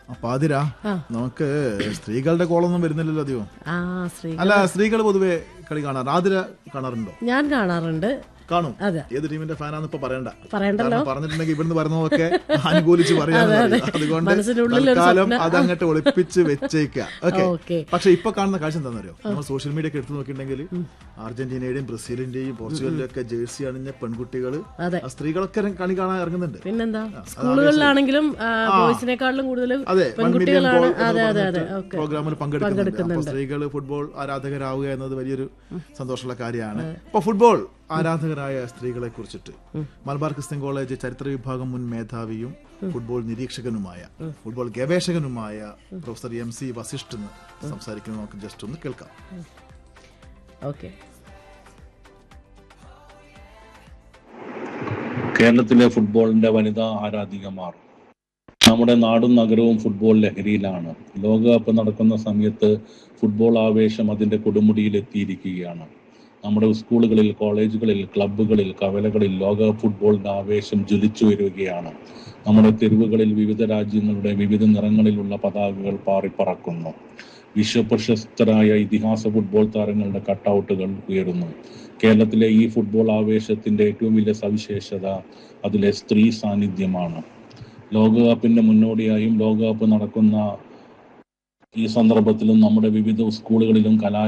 അപ്പൊ ആതിരാ ആ. നമുക്ക് സ്ത്രീകളുടെ കോളൊന്നും വരുന്നില്ലല്ലോ അധികം ആ ശ്രീ അല്ല സ്ത്രീകൾ പൊതുവെ കളി കാണാറ് ആതിര കാണാറുണ്ടോ ഞാൻ കാണാറുണ്ട് കാണും അതെ ഏത് ടീമിന്റെ ഫാനാന്ന് ഇപ്പൊ പറയണ്ട പറയണ്ടല്ലോ കാരണം പറഞ്ഞിട്ടുണ്ടെങ്കിൽ ഇവിടുന്ന് പറയുന്നതൊക്കെ അനുകൂലിച്ച് പറയാൻ അതുകൊണ്ട് മനസ്സിനുള്ളിൽ ഒരു തൽക്കാലം സ്വപ്നം. അത് അങ്ങോട്ട് ഒളിപ്പിച്ച് വെച്ചേക്കുക ഓക്കെ ഓക്കെ പക്ഷെ ഇപ്പൊ കാണുന്ന കാഴ്ച എന്താണെന്നറിയോ നമ്മൾ സോഷ്യൽ മീഡിയ ഒക്കെ എടുത്തു നോക്കിയിട്ടുണ്ടെങ്കിൽ അർജന്റീനയുടെയും ബ്രസീലിന്റെയും പോർച്ചുഗലിന്റെയും ഒക്കെ ജേഴ്സി അണിഞ്ഞ പെൺകുട്ടികൾ അതെ സ്ത്രീകളൊക്കെ കളി കാണാൻ ഇറങ്ങുന്നുണ്ട് പിന്നെന്താ സ്കൂളുകളിലാണെങ്കിലും ബോയ്സിനേക്കാളും കൂടുതൽ അതെ പെൺകുട്ടികളാണ് അതെ അതെ അതെ ഓക്കെ പ്രോഗ്രാമിൽ പങ്കെടുക്കുന്നുണ്ട് അപ്പൊ സ്ത്രീകൾ ഫുട്ബോൾ ആരാധകരാവുക എന്നത് വലിയൊരു സന്തോഷമുള്ള കാര്യമാണ് ഇപ്പൊ ഫുട്ബോൾ ആരാധകരായ സ്ത്രീകളെ കുറിച്ചിട്ട് മലബാർ ക്രിസ്ത്യൻ കോളേജ് ചരിത്ര വിഭാഗം മുൻ മേധാവിയും ഫുട്ബോൾ നിരീക്ഷകനുമായ ഫുട്ബോൾ ഗവേഷകനുമായ പ്രൊഫസർ എം സി വസിഷ്ഠ് എന്ന് സംസാരിക്കുന്നത് നമുക്ക് ജസ്റ്റ് ഒന്ന് കേൾക്കാം ഓക്കെ കേരളത്തിലെ ഫുട്ബോളിന്റെ വനിതാ ആരാധികമാർ നമ്മുടെ നാടും നഗരവും ഫുട്ബോൾ ലഹരിയിലാണ് ലോകകപ്പ് നടക്കുന്ന സമയത്ത് ഫുട്ബോൾ ആവേശം അതിന്റെ കൊടുമുടിയിൽ എത്തിയിരിക്കുകയാണ് നമ്മുടെ സ്കൂളുകളിൽ കോളേജുകളിൽ ക്ലബ്ബുകളിൽ കവലകളിൽ ലോകകപ്പ് ഫുട്ബോളിന്റെ ആവേശം ജ്വലിച്ചു വരികയാണ് നമ്മുടെ തെരുവുകളിൽ വിവിധ രാജ്യങ്ങളുടെ വിവിധ നിറങ്ങളിലുള്ള പതാകകൾ പാറിപ്പറക്കുന്നു വിശ്വപ്രശസ്തരായ ഇതിഹാസ ഫുട്ബോൾ താരങ്ങളുടെ കട്ടൗട്ടുകൾ ഉയരുന്നു കേരളത്തിലെ ഈ ഫുട്ബോൾ ആവേശത്തിന്റെ ഏറ്റവും വലിയ സവിശേഷത അതിലെ സ്ത്രീ സാന്നിധ്യമാണ് ലോകകപ്പിന്റെ മുന്നോടിയായും ലോകകപ്പ് നടക്കുന്ന ഈ സന്ദർഭത്തിലും നമ്മുടെ വിവിധ സ്കൂളുകളിലും കലാ